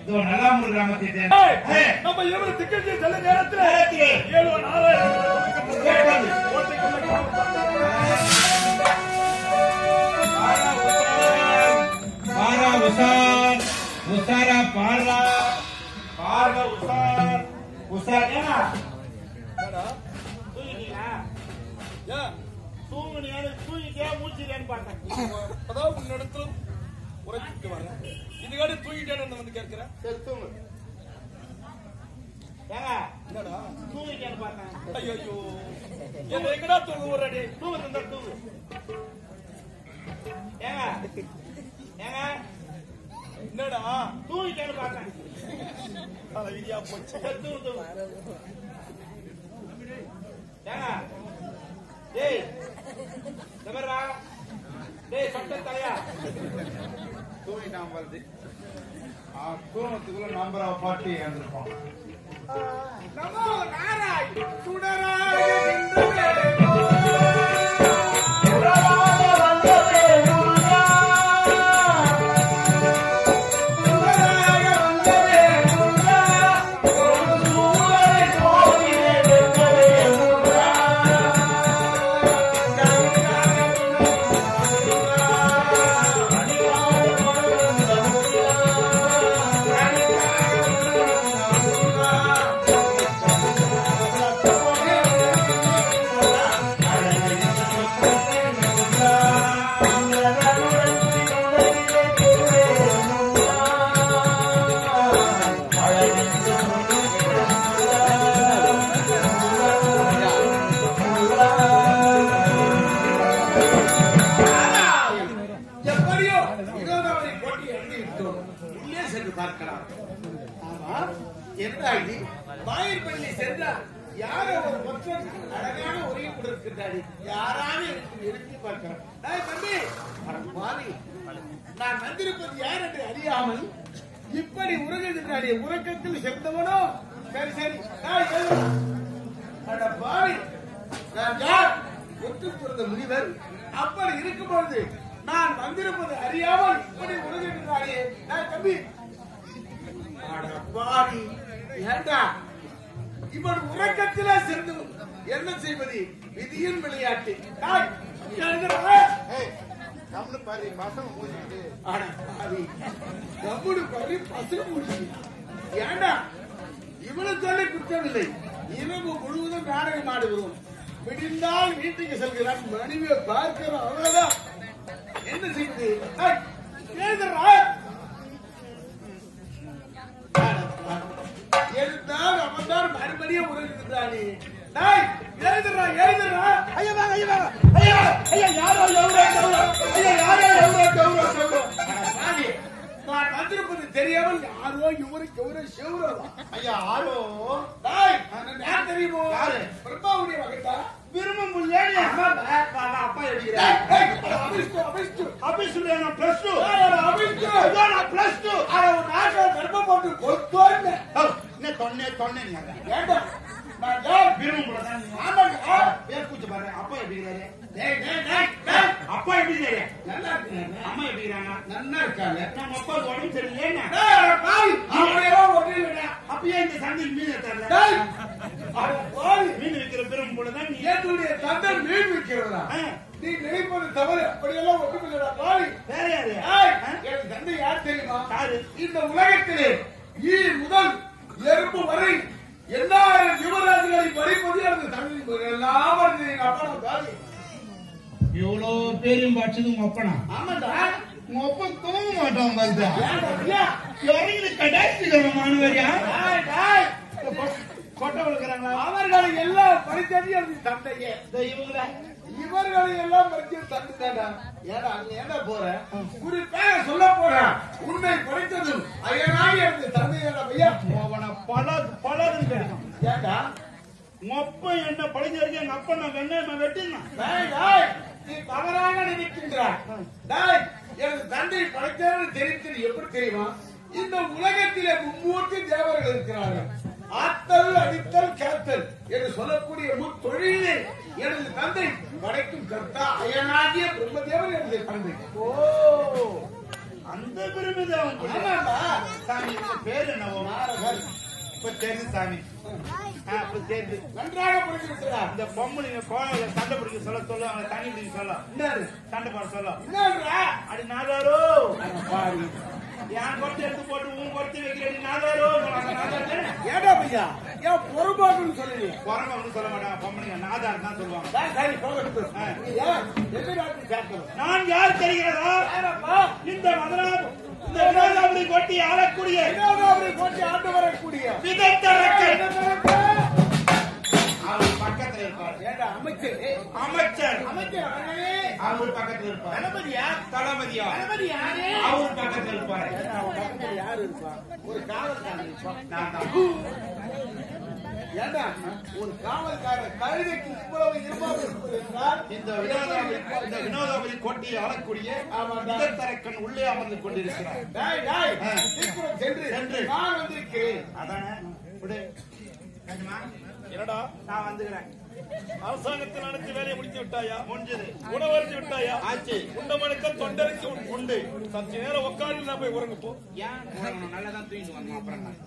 இதோ நல்லாமூர் கிராமத்தை ஏய், சேர்ந்த ஏய், நம்ம இருவர் திக்கட்சி செல்ல நேரத்துல நேரத்திலே ஏழு நாலாயிரம் கேட்டது. ஓட்டைக்குள்ள காவல் பாரா உசார் உசாரா பாரா பாரா உசார் உசார் ஏன்னா என்னடா? தூங்கிட்டீங்களா? ஏன்? தூங்குனீங்களா? தூங்கிட்டியா, மூச்சுட்டியான்னு பார்த்தேன். அதாவது உன்னிடத்துல உரைச்சிட்டு வரேன் இதுக்காடி தூங்கிட்டேன்னு வந்து கேட்கிறேன் சரி, தூங்கு. ஏங்க, என்னடா தூங்கிட்டியான்னு பார்த்தேன். ஐயோ என்ன எங்கடா தூங்க விடுறடி தூங்கு, தந்தா தூங்கு. ஏங்க, ஏங்க, என்னடா தூங்கிட்டியான்னு பார்த்தேன். தலை விதியா போச்சு சரி, தூங்கு, தூங்கு. ஏங்க, டேய், இந்த பாருடா. டேய், சொட்ட தலையா. தூங்கிட்டான் பாருது தூங்கத்துக்குள்ள நம்பரை பாட்டி இறந்துருப்போம் நமோ நாராய் சுடராய் நின்றவே எப்படியோ வினோதாவதி போட்டி இறங்கி விட்டோம் உள்ளே சென்று பார்க்கலாம் ஆமா என்ன இது வாயிற்பள்ளி சென்றால் யாரோ ஒரு ஒற்றன் அழகான உரையை கொடுக்கின்றாடி யாராக இருக்கு நிறுத்தி பார்க்கிறோம் டேய் தம்பி அட பாவி. நான் வந்திருப்பது யார் என்று அறியாமல் இப்படி உறங்குகின்றாடி உறக்கத்தில் சென்றவனோ சரி சரி டேய், எழுந்து. அட பாவி. நான் யார் ஒத்து பிறந்த முனிவர் அப்படி இருக்கும் பொழுது நான் வந்திருப்பது அறியாமல் இப்படி உறங்குகின்றாரே நான் தம்பி அட பாவி. ஏண்டா இவன் உறக்கத்திலே சென்று என்ன செய்வது விதியின் விளையாட்டு டேய், எழுந்துடா. கம்னு பாரு பசங்க மூஞ்சிட்டு அட பாவி. கம்முனு பாரு, பசுங்க மூடி. ஏண்டா இவனை சொல்லி குற்றமில்லை இரவு முழுவதும் நாடகம் ஆடுகிறோம் விடிந்தால் வீட்டுக்கு செல்கிறான் மனைவியை பார்க்கிறோம் அவ்வளவுதான் என்ன செய்வது ஏய், எழுந்துடுறா. எழுந்தால் அவன் தான் மறுபடியும் உறங்குகிறானே டேய், எழுந்துடுறா எழுந்துடுறா ஐயா வாங்க ஐயா வாங்க ஐயா ஐயா யாரோ எவ்வளோ எவ்வளோ ஐயா யாரோ எவ்வளோ எவ்வளோ எவ்வளோ பாவி, நான் வந்திருப்பது தெரியாமல் யாரோ இவருக்கு எவ்வளோ செவ்வளோ ஐயா ஆளோ டேய், நான் யார் தெரியுமோ யாரு? பிரம்மாவுடைய மகன்டா விரும்பும் புள்ளேடி அம்மா அப்பா டேய், எடுக்கிறேன் டேய், அபிஷ்டு, அபிஷ்டு. ஆபீஸ்ல நான் பிளஸ் டூ டேய், அபிஷ்டு. நான் பிளஸ் டூ அட, உன் நாட்டுல கர்ப்பம் போட்டு கொத்தோன்னு. என்ன தொன்னே தொன்னே நீ அதான் ஏண்டா, நான் யார்? விரும்பும் புள்ள தான் நீ. ஆமாங்க. ஆ. பேர் கூச்சு பாரு அப்பா எப்படி இருக்காரு டேய், டேய், டேய், டேய். அப்பா எப்படி இருக்காரு நல்லா இருக்காங்க. அம்மா எப்படி இருக்காங்க நல்லா இருக்காங்க. நம்ம அப்பா உடம்பு சரியில்லைன்னா டேய், அட பாவி, அவனையெல்லாம் ஒண்ணும் இல்லைடா. அப்பயே இந்த சந்தையில் மீன் தரல டேய், அட பாவி, மீன் விற்கிற பெரும் போல தான் நீ என்னுடைய தந்தை மீன் விற்கிறவரா? ஆ, நீ நினைப்பது தவறு அப்படியெல்லாம் ஒன்றும் இல்லடா, பாவி. வேற யாரு ஏய், ஆ? என் தந்தை யார் தெரியுமா யாரு? இந்த உலகத்திலே ஈ முதல் எறும்பு வரை எல்லாரும் யுவராஜர்களை பறிப்பது அந்த தந்தை எல்லாம் வருது எங்க அப்பா பாவி இவ்வளோ பேரையும் படிச்சது உங்க அப்பனா ஆமாண்டா உங்க அப்பா தூங்க மாட்டான் பாருதா ஏன்டா, ஐயா? இறங்கி கடாசி மாணவரியா டேய், டேய். கொட்டை விழுக்கிறாங்களா அவர்களை எல்லாம் பறித்தது எனது தந்தையே இவங்கள இவர்களை எல்லாம் பறித்தது தந்தைதாடா ஏடா அங்க ஏடா போற குறிப்பாக சொல்ல போறேன் உன்னை பறித்ததும் ஐயனாக எனது தந்தையடா ஐயா அவனை பல பலதுன்னு கிடைக்கும் ஏண்டா உங்க அப்பா என்ன பழைஞ்ச வரைக்கும் எங்க அப்பா நான் வெண்ணெய் நான் வெட்டினான் டேய், டேய், நீ தவறாக நினைக்கின்றாய் டேய், எனது தந்தை படைத்தவர்கள் தெரிவித்தது எப்படி தெரியுமா இந்த உலகத்திலே மும்மூர்த்தி தேவர்கள் இருக்கிறார்கள் ஆத்தல் அடித்தல் கேத்தல் என்று சொல்லக்கூடிய முத்தொழிலே எனது தந்தை படைக்கும் கர்த்தா அயனாகிய பிரம்மதேவர் எனது தந்தை ஓ அந்த பெருமிதம் அவன் புள்ள. ஆமாண்டா சாமி இந்த பேரு என்னவோ நாரகர் இப்ப தெரியுது சாமி ஆ, இப்ப தெரியுது நன்றாக புரிந்து விட்டதா இந்த பொம்பளைங்க கோயில சண்டை பிடிக்க சொல்ல சொல்ல அவங்க தண்ணி பிடிக்க சொல்ல என்னது சண்டை போட சொல்ல என்னன்றா அடி நாதாரோ பாரு என் கொட்டை எடுத்து போட்டு உன் கொட்டி வைக்கிறேன் நாதாரோ நாதாரு ஏடா பையா ஏன் பொறுப்பாக்குன்னு சொல்லி குரங்க ஒன்றும் சொல்ல மாட்டாங்க பொம்பளைங்க நாதார் தான் சொல்லுவாங்க சரி போகட்டும் ஆ. ஏன் எந்த நாட்டு சேர்க்கணும் நான் யார் தெரிகிறதா யாரப்பா இந்த மதனார் இந்த வினோதாபுரி கொட்டி ஆளக்கூடிய வினோதாபுரி போட்டி ஆண்டு வரக்கூடிய விதத்தரக்கர் அவர் பக்கத்துல இருப்பார் ஏடா அமைச்சர் அமைச்சர் அமைச்சர் அவர்களே அவர் பக்கத்துல இருப்பார் தளபதியா தளபதியா தளபதி யாரு அவர் பக்கத்துல இருப்பார் ஏடா, அவன் பக்கத்துல யாரு இருப்பா ஒரு காவல்காரன் இருப்பான் நான் தான். ஏண்டா ஒரு காவல்காரன் கழுதைக்கு இவ்வளவு இருப்பாக இருப்பது என்றால் இந்த வினோதாபுரி இந்த வினோதாபுரி கொட்டியை ஆளக்கூடிய ஆமாண்டா. விதத்தரக்கன் உள்ளே அமர்ந்து கொண்டிருக்கிறார் டாய் டாய் ஆ. சீக்கிரம் சென்று சென்று. நான் வந்திருக்கிறேன் அதானே விடு. ராஜமா, என்னடா நான் வந்துக்கிறேன் அரசாங்கத்தில் நடத்தி வேலையை முடித்து விட்டாயா முடிஞ்சது உணவறிஞ்சு விட்டாயா ஆச்சு உண்டமனுக்கு தொண்டருக்கு உண்டு சற்று நேரம் உட்காந்து நான் போய் உறங்க போ ஏன் போறவன் நல்லதான் தூக்கிட்டு வரணும் அப்புறம் என்ன?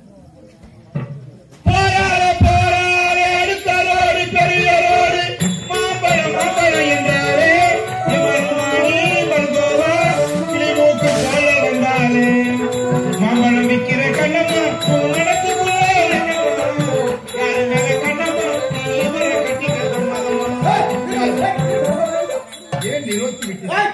போராட போராட அடுத்தரோடு பெரியரோடு மாம்பழம் மாம்பழம் என்றாரே இவன் வாணி வந்தோவா கிளிமூக்கு சொல்ல வந்தாலே மாம்பழம் விற்கிற கண்ணம்மா உன் மனசுக்குள்ள என்னவோ? யாரு மேல கண்ணம்மா நீ இவரை கட்டிக்க சம்மதமா? ஏன் நிறுத்தி விட்டீர்கள்?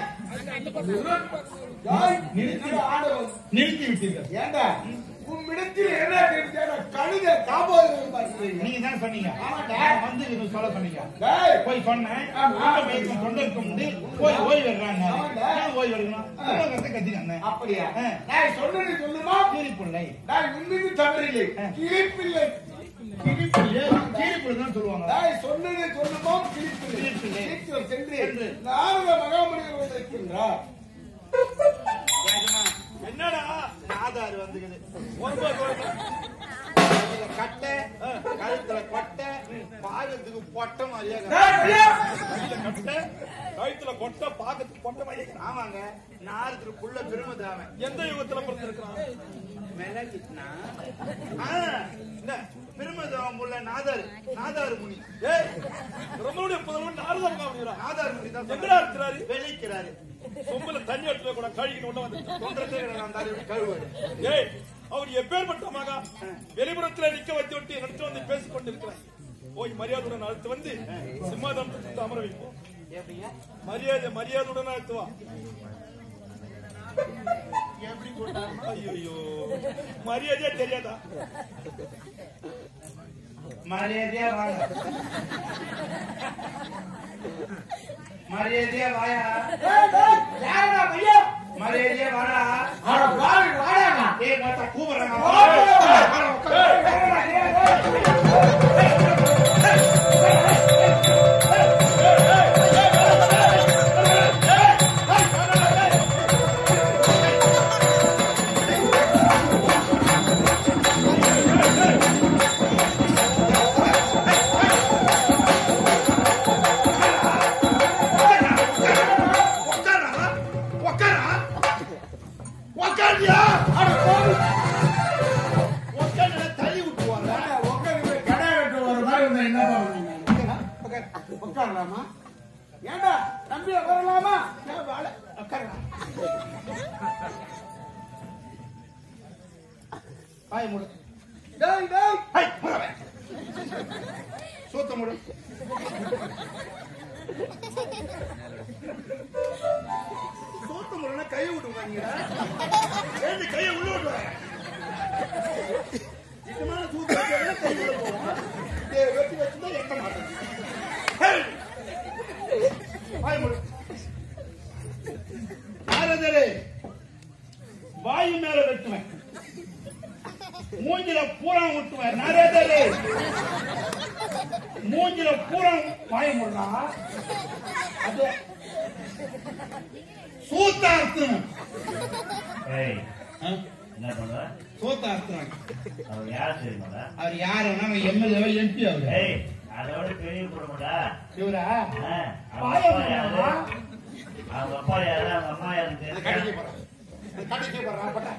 டாய் நிறுத்தி ஆடவன் நிறுத்தி விட்டீர்கள் ஏண்டா உம்மிடத்தில் என்ன தெரிஞ்சா கழுதை காப்பாது பார்க்கிறீங்க நீங்க தான் சொன்னீங்க ஆமாண்டா. நான் வந்து இது சொல்ல சொன்னீங்க டாய் போய் சொன்னேன் ஆமா. உள்ள மயக்கம் தொண்டருக்கு முடி போய் ஓய்வு எடுறாங்க ஆமாண்டா. ஏன் ஓய்வு எடுக்கணும் ஆ. உள்ள கத்த கத்தினாங்க அப்படியா ஆ. நான் சொன்னது சொல்லுமா கீரிப்புள்ளை நான் உண்மைக்கு தவறில்லை ஆ. கிழிப்பில்லை கீரிப்புள்ளை கீரிப்புள்ளை தான் சொல்லுவாங்க நான் சொன்னது சொல்லுமா கிழிப்பில்லை கிழிப்பில்லை. சீக்கிரம் சென்று சென்று. நாரத மகாமுனிவர் வந்திருக்கின்றார் ராஜமா, என்னடா ஆதார் வந்துக்குது ஒன்பது வருடம். இதுல கட்டை கழுத்துல கொட்டை பாகத்துக்கு பொட்டை மாதிரியே கையில கட்டை, கழுத்துல கொட்டை பாக்கத்துக்கு கொட்டை மாதிரி ஆமாங்க நாரத்துக்கு புள்ள பெருமை தாவன் எந்த யுகத்துல பிறந்திருக்கிறான் மிளகிட்டுனா இந்த பெருமை தாவன் புள்ள நாதாரு நாதாரு முனி ஏய் நம்மளுடைய புதல்வன் நாரதம் காவலியா நாதாரு முனி தான் எங்கடா இருக்கிறாரு வெளிக்கிறாரு சொம்புல தண்ணி எடுத்து கூட கழுகிட்டு உள்ள வந்து தொண்டத்தை நான் தாரி கழுவாரு ஏய் அவர் எப்பேற்பட்ட மகா வெளிப்புறத்துல நிக்க வைத்து விட்டு நடத்தி வந்து பேசிக் கொண்டிருக்கிறார் போய் மரியாதையுடன் அழைத்து வந்து சிம்மாதனத்துக்கு அமர வைப்போம் எப்படியா மரியாதை மரியாதையுடன் அழைத்து வா எப்படி போட்டாங்க ஐயோ மரியாதையா தெரியாதா மரியாதையா வாங்க மரியாதையா வாயா யாரா பையா மரியாதையா வாடா அட வாடி வாடாங்க ஏய் மாத்தா கூப்பிடுறாங்க உட்காரா உட்காரா உட்காரியா உட்காந்து தள்ளி விட்டுவாங்க உட்காந்து கடை வெட்ட ஒரு மாதிரி இருந்தா என்ன பண்ணுவீங்க உட்காரலாமா ஏண்டா தம்பி வரலாமா ஏன் வாழ உட்காரலாம் பாய் முடு டேய் டேய் ஹை முடவே சூத்த முடு சூத்த முடுனா கையை விட்டுங்க நீங்க ஏண்டி கையை உள்ள விட்டுவாங்க இது மேல தூக்கி வச்சா கை உள்ள போகும் டேய் வெட்டி வச்சுதான் எட்ட மாட்டேன் பாய் முடு ஆரதரே வாயு மேல வெட்டுவேன் மூஞ்சில பூரா விட்டுவேன் நிறைய மூஞ்சில பூரா வாய முடா அது சூத்த அர்த்தம் ஏய், என்ன பண்ற சூத்த அர்த்தம் அவர் யார் தெரியுமாடா அவர் யாரு எம்எல்ஏ எம்பி அவரு ஏய் அதோட பெரிய குடும்பம்டா இவரா ஆ, அவங்க அப்பா யாரு அவங்க அப்பா யாரு அவங்க அம்மா யாரு கடைக்கு தெரியுமா? போறேன் கடைக்கு போடுறா பட்டா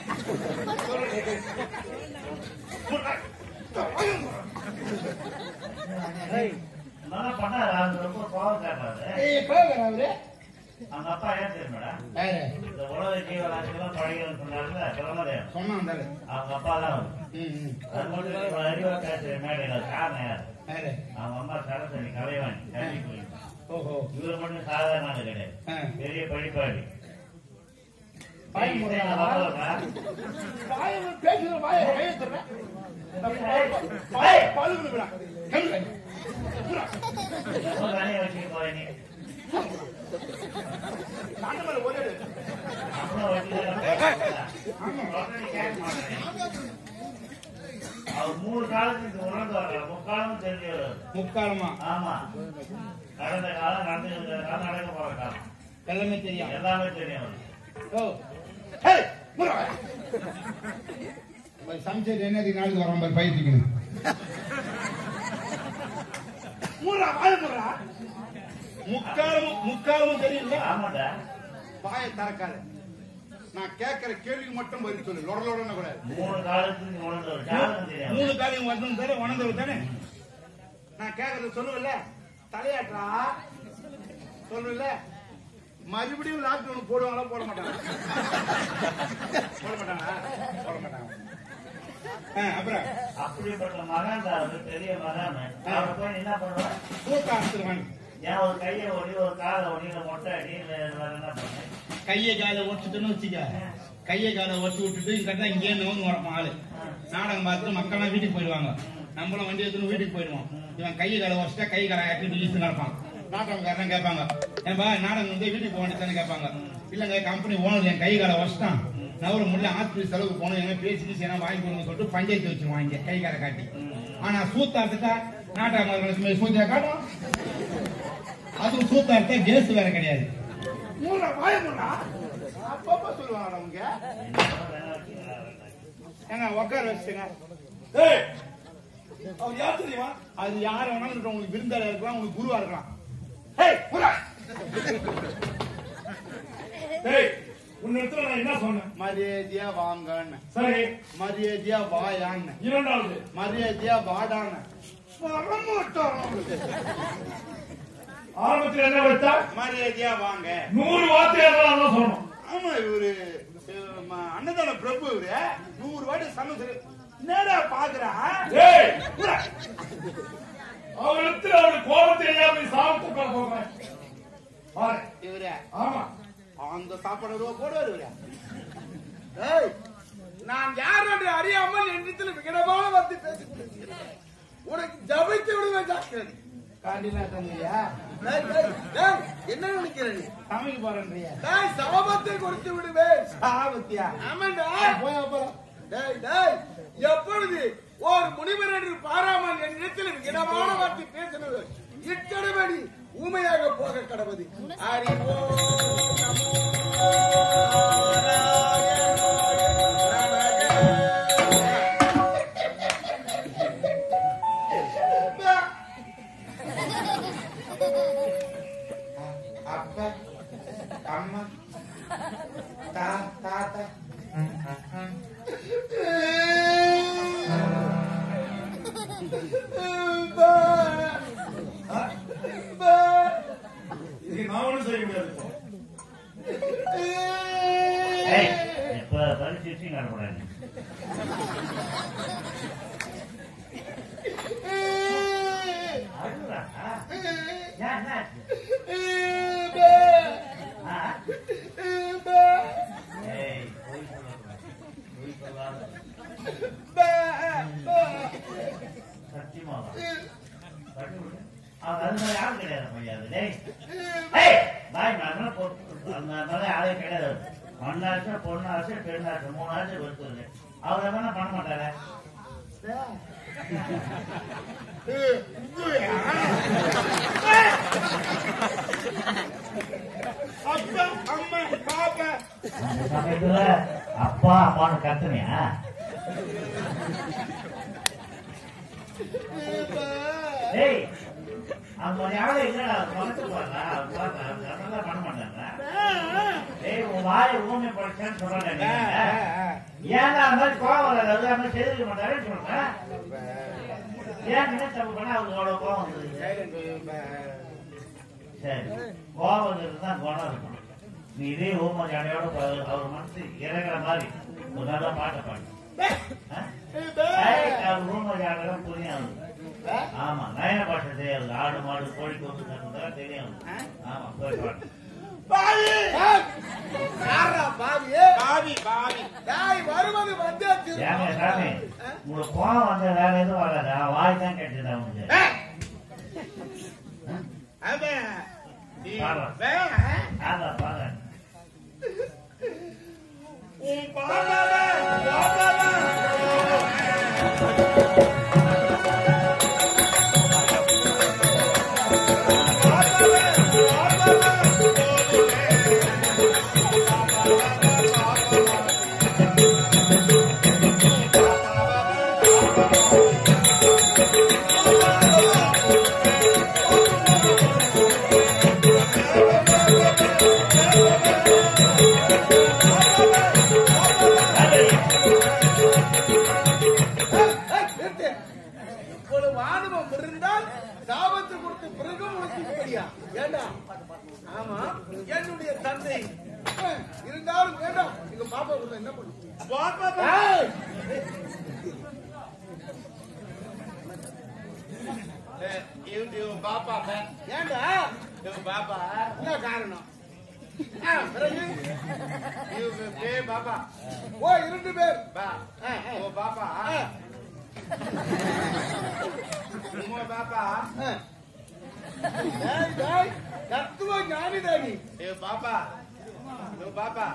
நல்லா பண்ணாரு அது ரொம்ப கோவம் காட்டுறாரு ஏய் போகிறாரு அவரு அவங்க அப்பா ஏன் தெரியுமாடா யாரு இந்த உலக ஜீவராசிகளும் பழகிகள் சொன்னார்ல பிரம்மதேவன் சொன்னான் தாரு அவங்க அப்பா தான் அவரு. ம் ம் அது மட்டும் இல்ல, இவ்வளவு அறிவா பேசுற மேடையில காரணம் யாரு யாரு அவங்க அம்மா சரஸ்வதி கலைவாணி கல்வி கோயில் ஓஹோ இவர் மட்டும் சாதாரண ஆளு கிடையாது ஆ. பெரிய படிப்பாளி வாய் ஏய், மூடுறா. நான் வரலடா. வாய பேசுற வாய கையை தர்றேன் வாய பாலுக்கு விடா கண்ணு ரொம்ப தனியா வச்சுட்டு போற நீ நாங்க மேல ஓடிடு அப்புறம் வச்சுட்டு உடனே கேட்க மாட்டேன் அவர் மூணு காலத்துக்கு உணர்ந்து வர்றாரு முக்காலமும் தெரிஞ்சவர் முக்காலமா ஆமா நடந்த காலம் நடந்து காலம் நடக்க போற காலம் எல்லாமே தெரியும் எல்லாமே தெரியும் அவருக்கு ஓ ஹே முறா சம்சேட் என்னது நாளுக்கு வராம பாரு பயிற்சிக்கணும் முறா வாய முறா முக்காலமும் முக்காலமும் தெரியல ஆமாடா வாயை திறக்காத நான் கேட்கிற கேள்விக்கு மட்டும் பதில் சொல்லு லொட லொடன்னு கூடாது மூணு காலத்துக்கு உணர்ந்தவர் ஜாதகம் தெரியும் மூணு காலையும் வரணும் தானே உணர்ந்தவர் தானே நான் கேட்கறது சொல்லுவல்ல தலையாட்டா சொல்லுவல்ல மறுபடியும் லாக்டவுன் போடுவாங்களா போட மாட்டாங்க போட மாட்டாங்களா போட மாட்டாங்க ஆ, அப்புறம் அப்படிப்பட்ட மகான் தான் அவரு, பெரிய மகான் அவரை போய் என்ன பண்ணுவார் தூக்க ஆரம்பிச்சிருவாங்க ஏன் ஒரு கையை ஒடி ஒரு காலை ஒடி இல்ல மொட்டை அடி இல்ல வேற என்ன பண்ணேன் கையை காலை ஒடிச்சுட்டுன்னு வச்சுக்க கையை காலை ஒடிச்சு விட்டுட்டு இங்க இங்கே நோந்து வரப்பான் ஆளு நாடகம் பார்த்துட்டு மக்கள்லாம் வீட்டுக்கு போயிடுவாங்க நம்மளும் வண்டி எடுத்துன்னு வீட்டுக்கு போயிடுவோம் இவன் கையை காலை உடச்சிட்டா கை காலை ஆட்டிட்டு இழுத்து நடப்பான் நாடகக்காரன் கேட்பாங்க ஏன்பா நாடகம் வந்து வீட்டுக்கு போக வேண்டியதானே கேட்பாங்க இல்லங்க கம்பெனி ஓனர் என் கை காலை உடச்சிட்டான் நவர முடியல ஆஸ்பத்திரி செலவுக்கு போகணும் எங்க பேசிட்டு சேனா வாங்கி கொடுங்க சொல்லிட்டு பஞ்சாயத்து வச்சிருவான் இங்க கை காலை காட்டி ஆனா சூத்தார்த்துட்டா நாடகம் சூத்தியா காட்டும் அதுவும் சூத்தார்த்தா கேஸ் வேற கிடையாது மூணா வாய மூணா அப்பப்ப சொல்லுவாங்க அவங்க ஏங்க உட்கார வச்சுங்க ஏய் அவர் யார் தெரியுமா அது யார் வேணாலும் இருக்கட்டும், உங்களுக்கு விருந்தாளா இருக்கலாம் உங்களுக்கு குருவா இருக்கலாம் ஹேய் புறா ஏய் உன் இடத்துல நான் என்ன சொன்னேன் மரியாதையா வாங்கன்னு சரி மரியாதையா வாயான்னு இரண்டாவது மரியாதையா வாடான்னு வரமாட்டோம் ஆரம்பத்தில் என்ன வச்சா மரியாதையா வாங்க நூறு வார்த்தையாக தான் சொல்லணும் ஆமா இவரு இவரு ம- அன்னதான பிரபு இவரு நூறு வாட்டி சமைச்சு என்னடா பாக்குறா ஏய் அவரிடத்தில் அவருடைய கோபம் தெரியாம நீ சாப்பிட்டு உட்கார போகிறேன் பாரு இவரு ஆமா அந்த சாப்பாடு ரூபா போடுவாரு இவரு ஏய், நான் யார் என்று அறியாமல் என்னிடத்தில் விகடமான வந்து பேசிக் கொண்டிருக்கிறேன் உனக்கு ஜபித்து விடுவேன் ஜாக்கிரதை காண்டினா தந்தியா டேய், டேய், டேய், என்ன நினைக்கிற நீ சமைக்க போறேன்றியா டேய், சாபத்தை கொடுத்து விடுவேன் சாபத்தியா ஆமாண்டா போய் அப்புறம் டேய், டேய், எப்பொழுது ஒரு முனிவர் என்று பாராமல் என் இடத்தில் இடமான வார்த்தை பேசினது இத்தடபடி ஊமையாக போக கடவுது அறிவோ நமோ அப்பா அம்மா தா தாத்தா இது நான் ஒண்ணும் செய்ய முடியாது இப்போ. ஏய், இப்ப பரிசு நடக்கூடாது அழுகுறா? ஏன் என்னாச்சு? ஆ? ஏய், பொய் சொல்லக்கூடாது. பொய் சொல்லாத. சத்தியமாவா? தட்டி விடு. அவன் அது மாதிரி ஆள் கிடையாது பையன் அது. டேய். ஏய், பாய், நான் என்ன போ- அந்த மாதிரி ஆளே கிடையாது. மண்ணாசை, பொண்ணாசை, பெண்ணாசை, மூணு ஆசை கொடுத்துருது. அவர் என்ன பண்ண மாட்டாரே அப்பா அம்மா பாப்பா அந்த சமயத்துல அப்பா அம்மான்னு கத்துனியா ஏய் அந்த மாதிரி ஆளே இல்லடா மனசு பாருடா அதெல்லாம் பண்ண மாட்டாங்க ஏய் உன் வாயை ஊமை படைச்சேன்னு சொல்றேன் ஏன் அந்த மாதிரி கோவம் வராது அது அந்த மாதிரி செய்திருக்க மாட்டாருன்னு சொல்றேன் ஏன் என்ன தப்பு பண்ணா அவருக்கு அவ்வளவு கோவம் வந்தது சரி கோவம் வந்தது தான் குணம் இருக்கும் நீ இதே ஊமை ஜாடையோட போ- அவர் மனசு இறங்குற மாதிரி ஒரு நல்ல பாட்டை பாடு ஆ? ஏய், அவர் ஊமை ஜாடையோட புரியும் அவருக்கு. ஆமா நயன பாட்டு தெரியாது ஆடு மாடு கோழி கொண்டு கட்டுறதெல்லாம் தெரியும் ஆமா போய் பாடு பாவி யாரா பாவியே பாவி பாவி தாய் வருவது வந்தாச்சு ஏங்க சாமி உங்களுக்கு கோவம் வந்த வேற எதுவும் வராது அவன் வாய் தான் கேட்டுது அவனுக்கு அவன் நீ பாரு. வேணாம். ஆமா பாருங்க உன் பாபாவை, பாபாவை. நிறுத்து. இவ்வளவு ஆணவம் இருந்தால் சாபத்து கொடுத்து பிறகு உனக்கு இப்படியா ஏண்டா ஆமா என்னுடைய தந்தை அஹ், இருந்தாலும் வேண்டாம் எங்க பாப்பா கூட என்ன பண்ணு ஏய், Eh, இவன் இவன் பாப்பா பே. ஏண்டா இவன் பாப்பா என்ன காரணம் ஆ, பிறகு இவன் பே பாப்பா ஓ இரண்டு பேர் பா அஹ், அஹ், ஓ பாப்பா அஹ், உம்மா பாப்பா அஹ். டேய், டேய், தத்துவ ஞானிதானி இவன் பாப்பா இவன் பாப்பா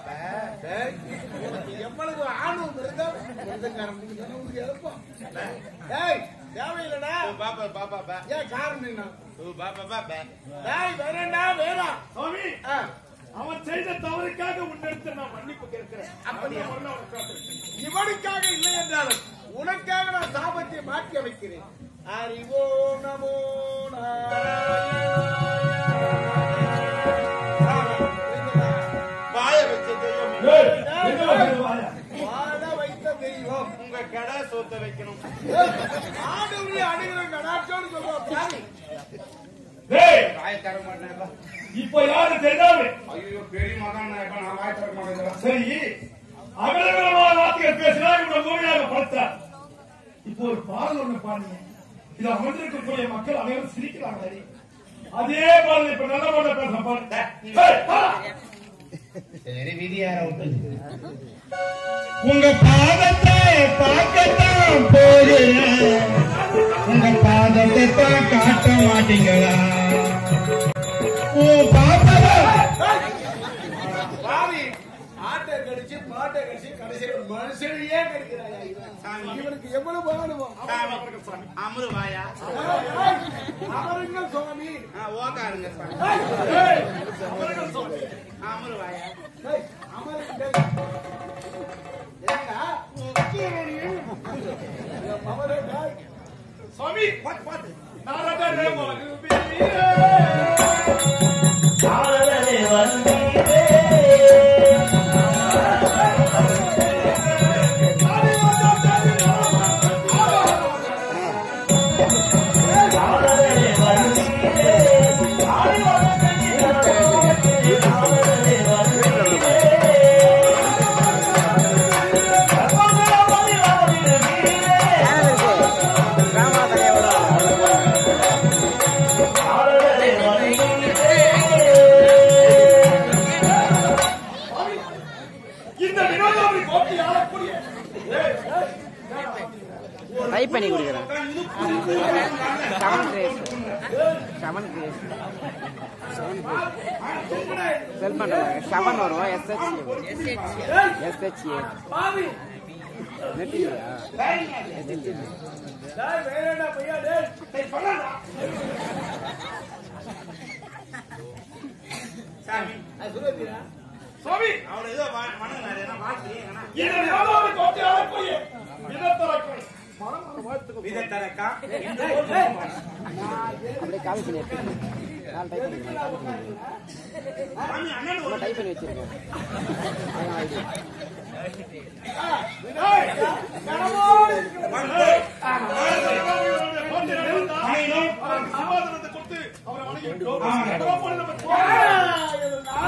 எவ்வளவு ஆணவம் இருந்தா சொந்தக்காரன் உனக்கு எழுப்போம் டேய் தேவையில்லடா இவன் பாப்பா பாப்பா பே ஏன் காரணம் என்ன இவன் பாப்பா பா பே டேய் வேணா வேணாம் சுவாமி ஆ, அவன் செய்த தவறுக்காக உன்னிடத்தில் நான் மன்னிப்பு கேட்கிறேன் அப்படியா? அந்த முறையில் அவனை காத்துறேன். இவனுக்காக இல்லை என்றாலும் உனக்காக நான் சாபத்தை மாற்றி அமைக்கிறேன் அறிவோ நமோ வாய வச்ச தெய்வம் ஏய், எங்க வந்து வாயா? வாழ வைத்த தெய்வம் உங்க கடை சொத்த வைக்கணும் ஆண்டவரை அணுகிற கடாச்சோடு சொல்லுவாங்க ஏய், வாய் தர மாட்டேன்ப்பா இப்ப யாரு தெரியாம ஐயோ பெரிய மகன் நான் இப்ப நான் வாய் தர மாட்டேன் சரி அகலகலமான வார்த்தைகள் பேசினா இவனை மூலையாக படுத்தார் இப்போ ஒரு பாடல் ஒண்ணு பாருங்க இது அமர்ந்திருக்கக்கூடிய மக்கள் அனைவரும் சிரிக்கிறாங்க அதே பாடல் இப்ப நல்ல பாடல பேச பாருங்க ஏய், பாடா. சரி விதியார விட்டு உங்க பாதத்தை பார்க்கத்தான் போகிறேன் உங்க பாதத்தை தான் காட்ட மாட்டீங்களா உன் பாப்பா பாவி ஆட்டை கடிச்சு மாட்டை கடிச்சு கடைசியில் மனுஷனையே கடிக்கிறாயா இவன் இவனுக்கு எவ்வளவு ஆணுவோம் அமரு வாயா அவருங்க சுவாமி ஆ, ஓகாருங்க சாமி ஏய், அமரு வாயா ஏய், அமருங்க. என்னடா? என் மவனே, டேய். சுவாமி பாத்து பாத்து நாரதரே மதுவீரே. ஆளலே வந்தீரே ஆளலே வந்தீரே ஆளி வந்தீரே ஆளலே வந்தீரே ஆளலே வந்தீரே இந்த வினோதாவை கோப்பி ஆளக்கூடிய டைப் பண்ணி கொடுக்குறேன் seven grace seven grace sell பண்ணுறாங்க செவன் வரும் எஸ்ஹெச்ஏ எஸ்ஹெச்ஏ பாவி நெட்டியா டேய், வேணாடா பையா, டேய். சாமி அது சொல்லுதியா? சுவாமி அவனை ஏதோ வ- வணங்கினாரு என்ன வாழ்க்கை என்ன இந்த வினோதாவை கோப்பி ஆளக்கூடிய வினத்தரக்கள் மனம் வாழ்த்துக்கு வித தரக்கா அப்படியே கால் பண்ணி எடுத்துக்கோங்க. நான் டைப் பண்ணிக்கிறேன் சாமி அண்ணன் ஒரு டைப் பண்ணி வச்சிருக்கேன் அதான் ஐடி சமாதானத்தை கொடுத்து அவரை வணங்கி விட்டோம். அப்போ நம்ம போறோம்.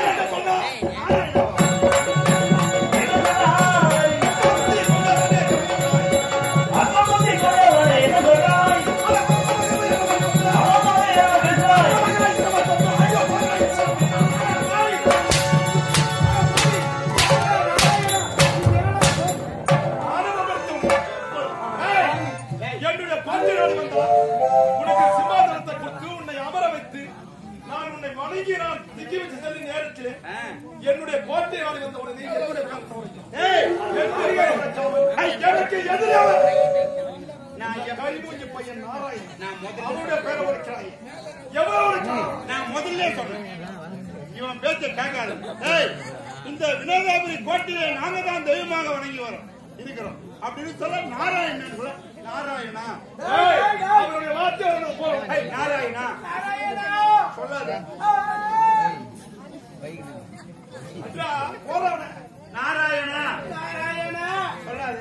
என்னுடைய பாட்டினாடி வந்தார் உனக்கு சிம்மாசனத்தை கொடுத்து உன்னை அமர வைத்து நான் உன்னை வணங்கி நான் திக்கி வச்சு செல்லும் நேரத்தில் என்னுடைய கோட்டையாளி வந்த உடனே என்னுடைய ஏய், என்னுடைய ஏய், எனக்கு எதிராக நான் என் கைமூஞ்சி பையன் நாராயணன் நான் முதல்ல அவனுடைய பேரை உடைக்கிறாய் எவ்வளவு உடைக்கிறான் நான் முதல்ல சொல்றேன் இவன் பேச்ச கேட்காது ஏய் இந்த வினோதாபுரி கோட்டையை நாங்க தான் தெய்வமாக வணங்கி வரோம் இருக்கிறோம் அப்படின்னு சொல்ல நாராயணன் சொல்ல நாராயணா ஏய், அவனுடைய வார்த்தை அவனுக்கு போகும் ஏய், நாராயணா சொல்லாத அச்சா, போறவனே. நாராயணா சொல்லாத.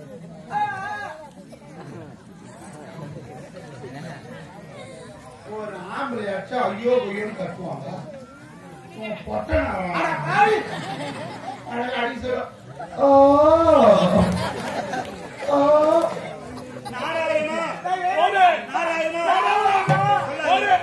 ஒரு ஆம்பளையாச்சும் ஐயோ ஐயோன்னு கத்துவாங்க உன் பொட்டை நாராயணன். அட, அடி சொல்ல. ஓ ஓ நாராயணா போடு. நாராயணா போடு.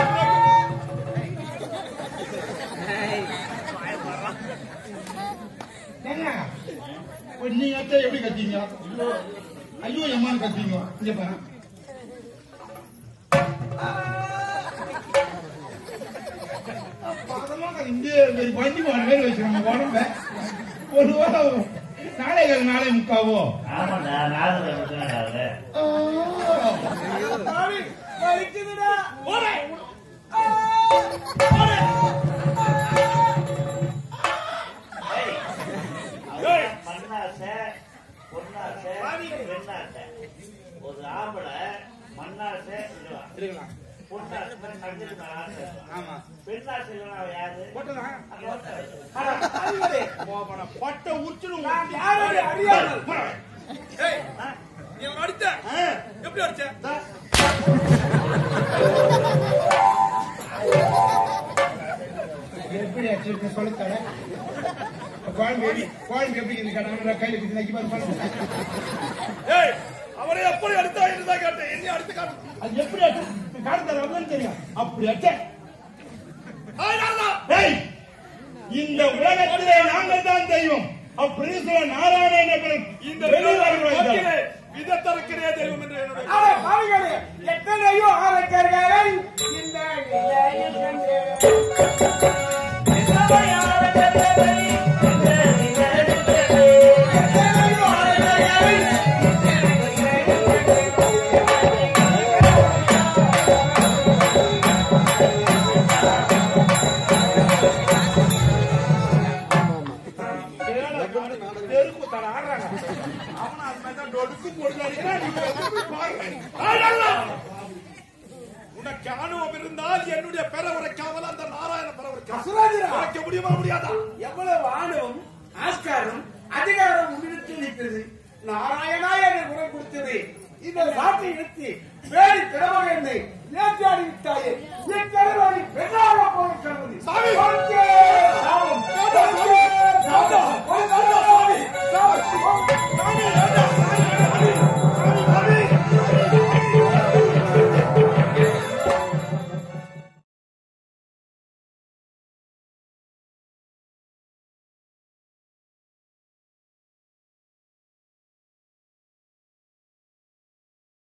என்ன இப்ப நீங்க அத்தை எப்படி கத்தீங்க ஐயோ எம்மான்னு கத்தீங்க இங்க பாரு அதெல்லாம் நான் இங்கே இந்த வண்டி போன மாதிரி வச்சிருக்கோம் உடம்ப ஒரு வாரம் நாளைகள் நாளை முக்காவோ ஆமாண்டா நாலு விட்டுறாங்க மண்ணாசை பொன்னாசை பெண்ணாசை ஒரு ஆம்பளை மண்ணாசை இருக்கலாம் இருக்கலாம் பொன்னாசை கண்டிப்பா மேல ஆசை இருக்கலாம். ஆமா பெண்ணாசை இல்லைன்னா அவன் யாரு போட்டதான் அங்க ஒருத்தன். பட்ட உச்சிரும் யாரும் அறியாமல். ஏய், நீ அவனை அடிச்ச எப்படி அடிச்ச எப்படி ஆச்சு சொல்லுத்தார குழம்பு எப்படி குழம்பு எப்படி இருக்கு கேட்டாங்க கையில பிடிச்சி நக்கி பாரு பாருங்க. ஏய் அவனை எப்படி அடித்தா என்று கேட்டேன் என்ன அடித்து காட்டு அது எப்படி ஆச்சு காலத்தார வந்து தெரியும் அப்படி ஆச்சே ஆய், நாரதா. ஏய், இந்த உலகத்திலே நாங்கள் தான் தெய்வம் அப்படின்னு சொல்ல நாராயணன் இந்த கோட்டிலே விதத்தரக்கிறே தெய்வம் என்று என்னுடைய அட பாவிகளே, எத்தனையோ அரக்கர்கள் இந்த நிலையில் கண்டு. எத்தனையோ அரக்கர்கள் தெருக்கு தர ஆடுறாங்க அவன் அது மாதிரி தான் டொடுக்கு போட்டு அடிக்கிறான் நீங்க வந்து பாருங்க. ஆய், நாரதா. உனக்கு அனுபவம் இருந்தால் என்னுடைய பெற உரைக்காமல் அந்த நாராயண பெற அசுராதிரா. உரைக்க முடியுமா முடியாதா எவ்வளவு ஆணவம் ஆஸ்காரம் அதிகாரம் முன்னிறுத்தி நிற்கிறது நாராயணா என்ற குரல் கொடுத்தது இந்த சாட்டை நிறுத்தி வேடி திறமாக என்னை நேற்றாடி விட்டாயே என் கடலாடி பெண்ணாக போய் கிடந்தது